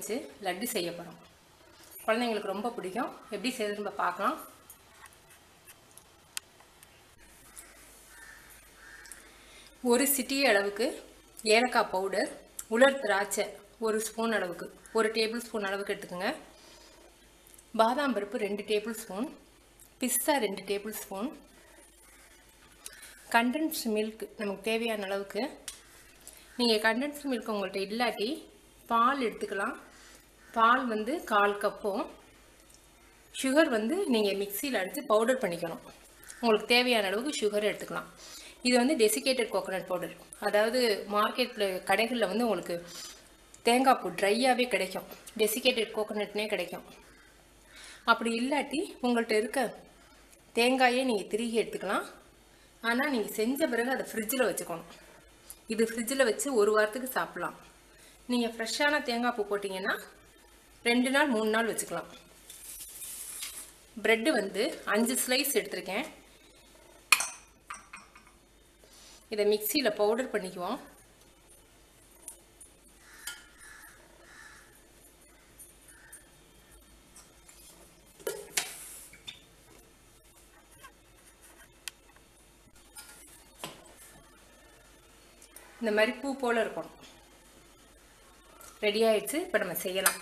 வச்சு லட்டு செய்ய போகிறோம் குழந்தைங்களுக்கு ரொம்ப பிடிக்கும் எப்படி செய்யறது நம்ம பார்க்கலாம் ஒரு சிட்டி அளவுக்கு ஏலக்காய் பவுடர் உலர் திராட்சை ஒரு ஸ்பூன் அளவுக்கு ஒரு டேபிள் ஸ்பூன் அளவுக்கு எடுத்துக்கோங்க பாதாம் பருப்பு ரெண்டு டேபிள் ஸ்பூன் பிஸ்தா ரெண்டு டேபிள் ஸ்பூன் கண்டென்ஸ்டு மில்க் நமக்கு தேவையான அளவுக்கு நீங்கள் கண்டென்ஸ்டு மில்க் உங்கள்கிட்ட இல்லாட்டி பால் எடுத்துக்கலாம் பால் வந்து கால் கப்பும் சுகர் வந்து நீங்கள் மிக்சியில் அடித்து பவுடர் பண்ணிக்கணும் உங்களுக்கு தேவையான அளவுக்கு சுகர் எடுத்துக்கலாம் இது வந்து டெசிகேட்டட் கோகோனட் பவுடர் அதாவது மார்க்கெட்டில் கடைகளில் வந்து உங்களுக்கு தேங்காய் பூ ட்ரையாகவே கிடைக்கும் டெசிகேட்டட் கோகோனட்னே கிடைக்கும் அப்படி இல்லாட்டி உங்கள்கிட்ட இருக்க தேங்காயே நீங்கள் திருகி எடுத்துக்கலாம் ஆனால் நீங்கள் செஞ்ச பிறகு அதை ஃப்ரிட்ஜில் வச்சுக்கணும் இது ஃப்ரிட்ஜில் வச்சு ஒரு வாரத்துக்கு சாப்பிட்லாம் நீங்கள் ஃப்ரெஷ்ஷான தேங்காய் பூ போட்டிங்கன்னா ரெண்டு நாள் மூணு நாள் வச்சுக்கலாம் ப்ரெட்டு வந்து அஞ்சு ஸ்லைஸ் எடுத்திருக்கேன் இதை மிக்சியில் பவுடர் பண்ணிக்குவோம் இந்த மாதிரி பூ போல் இருக்கணும் ரெடி ஆயிடுச்சு இப்போ நம்ம செய்யலாம்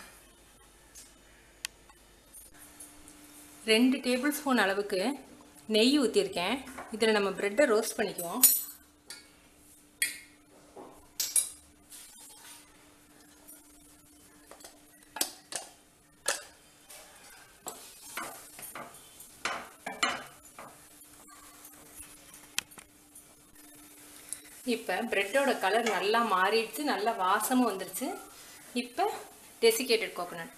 ரெண்டு டேபிள் ஸ்பூன் அளவுக்கு நெய் ஊற்றிருக்கேன் இதில் நம்ம ப்ரெட்டை ரோஸ்ட் பண்ணிக்குவோம் இப்போ ப்ரெட்டோட கலர் நல்லா மாறிடுச்சு நல்லா வாசமும் வந்துருச்சு இப்போ டெசிகேட்டட் கோகோனட்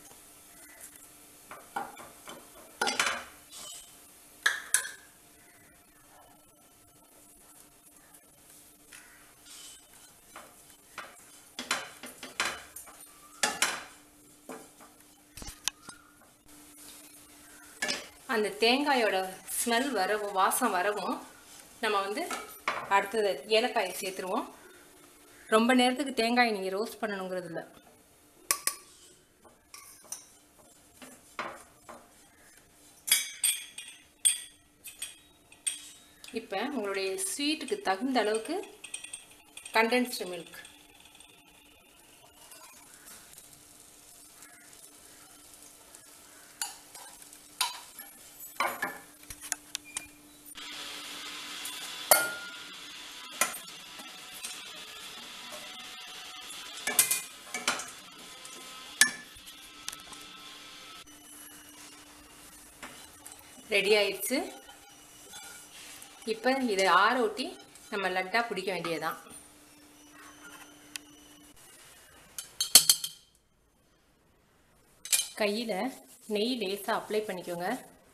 அந்த தேங்காயோட ஸ்மெல் வரவும் வாசம் வரவும் நம்ம வந்து அடுத்தது ஏலக்காயை சேர்த்துருவோம் ரொம்ப நேரத்துக்கு தேங்காயை நீங்கள் ரோஸ்ட் பண்ணணுங்கிறது இல்லை இப்போ உங்களுடைய ஸ்வீட்டுக்கு தகுந்த அளவுக்கு கண்டென்ஸ்டு மில்க் ரெடி ஆயிடுச்சு இப்போ இதை ஆற ஊட்டி நம்ம லட்டாக பிடிக்க வேண்டியதுதான் கையில் நெய் லேசாக அப்ளை பண்ணிக்கோங்க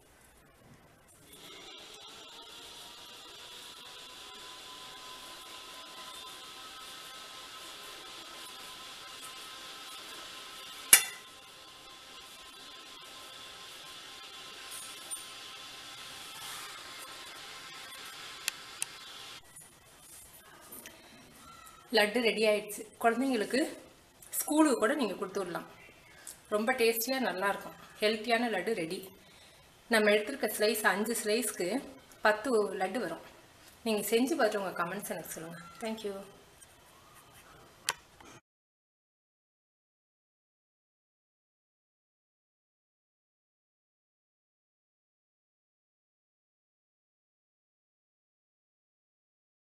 லட்டு ரெடி ஆயிடுச்சு குழந்தைங்களுக்கு ஸ்கூலுக்கு கூட நீங்கள் கொடுத்து விடலாம் ரொம்ப டேஸ்டியாக நல்லாயிருக்கும் ஹெல்த்தியான லட்டு ரெடி நம்ம எடுத்துருக்க ஸ்லைஸ் அஞ்சு ஸ்லைஸ்க்கு பத்து லட்டு வரும் நீங்கள் செஞ்சு பார்த்துட்டு உங்கள் கமெண்ட்ஸ் எனக்கு சொல்லுங்கள் தேங்க்யூ